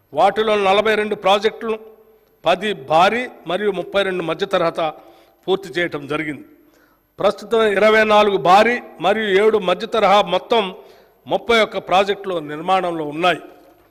వాటిలో నలభై రెండు ప్రాజెక్టులు పది భారీ మరియు ముప్పై రెండు మధ్య తరహా పూర్తి చేయటం జరిగింది ప్రస్తుతం ఇరవై నాలుగు భారీ మరియు ఏడు మధ్య తరహా మొత్తం ముప్పై ఒక్క ప్రాజెక్టులు నిర్మాణంలో ఉన్నాయి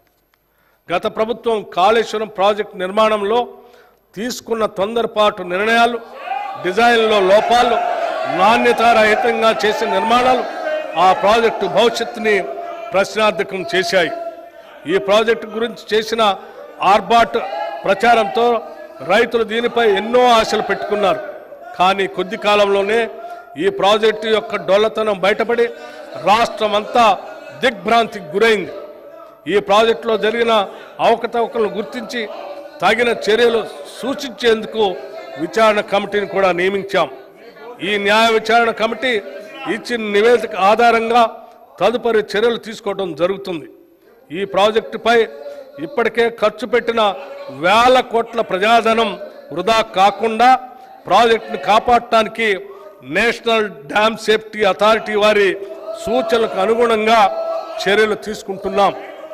గత ప్రభుత్వం కాళేశ్వరం ప్రాజెక్టు నిర్మాణంలో తీసుకున్న తొందరపాటు నిర్ణయాలు డిజైన్లో లోపాలు నాణ్యతారహితంగా చేసిన నిర్మాణాలు ఆ ప్రాజెక్టు భవిష్యత్తుని ప్రశ్నార్థకం చేశాయి ఈ ప్రాజెక్టు గురించి చేసిన ఆర్బాట్ ప్రచారంతో రైతులు దీనిపై ఎన్నో ఆశలు పెట్టుకున్నారు కానీ కొద్ది కాలంలోనే ఈ ప్రాజెక్టు యొక్క డొల్లతనం బయటపడి రాష్ట్రమంతా దిగ్భ్రాంతికి గురైంది ఈ ప్రాజెక్టులో జరిగిన అవకతవకలను గుర్తించి తగిన చర్యలు సూచించేందుకు విచారణ కమిటీని కూడా నియమించాం ఈ న్యాయ విచారణ కమిటీ ఇచ్చిన నివేదిక ఆధారంగా తదుపరి చర్యలు తీసుకోవడం జరుగుతుంది ఈ ప్రాజెక్టుపై ఇప్పటికే ఖర్చు పెట్టిన వేల కోట్ల ప్రజాధనం వృధా కాకుండా ప్రాజెక్టును కాపాడటానికి నేషనల్ డ్యామ్ సేఫ్టీ అథారిటీ వారి సూచనలకు అనుగుణంగా చర్యలు తీసుకుంటున్నాం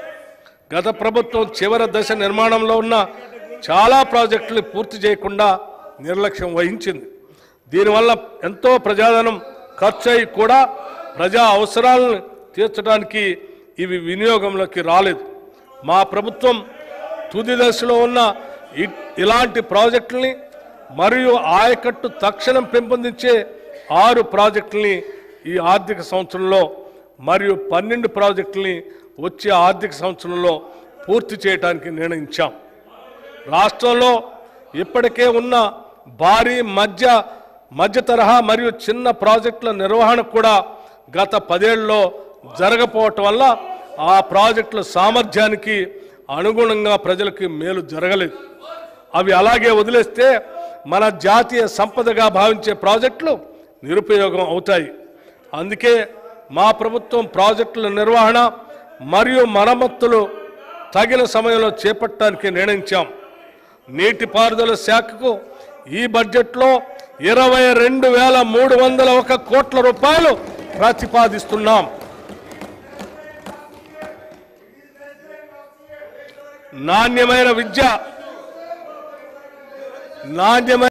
గత ప్రభుత్వం చివరి దశ నిర్మాణంలో ఉన్న చాలా ప్రాజెక్టులు పూర్తి చేయకుండా నిర్లక్ష్యం వహించింది దీనివల్ల ఎంతో ప్రజాధనం ఖర్చు అయి కూడా ప్రజా అవసరాలను తీర్చడానికి ఇవి వినియోగంలోకి రాలేదు మా ప్రభుత్వం తుది దశలో ఉన్న ఇ- ఇలాంటి ప్రాజెక్టుల్ని మరియు ఆయకట్టు తక్షణం పెంపొందించే ఆరు ప్రాజెక్టుల్ని ఈ ఆర్థిక సంవత్సరంలో మరియు పన్నెండు ప్రాజెక్టుల్ని వచ్చే ఆర్థిక సంవత్సరంలో పూర్తి చేయడానికి నిర్ణయించాం రాష్ట్రంలో ఇప్పటికే ఉన్న భారీ మధ్య మధ్య తరహా మరియు చిన్న ప్రాజెక్టుల నిర్వహణ కూడా గత పదేళ్లలో జరగపోవటం వల్ల ఆ ప్రాజెక్టుల సామర్థ్యానికి అనుగుణంగా ప్రజలకి మేలు జరగలేదు అవి అలాగే వదిలేస్తే మన జాతీయ సంపదగా భావించే ప్రాజెక్టులు నిరుపయోగం అవుతాయి అందుకే మా ప్రభుత్వం ప్రాజెక్టుల నిర్వహణ మరియు మరమ్మతులు తగిన సమయంలో చేపట్టడానికి నిర్ణయించాం నీటిపారుదల శాఖకు ఈ బడ్జెట్లో ఇరవై రెండు వేల మూడు వందల ఒక కోట్ల రూపాయలు ప్రతిపాదిస్తున్నాం నాణ్యమైన విద్య నాణ్యమైన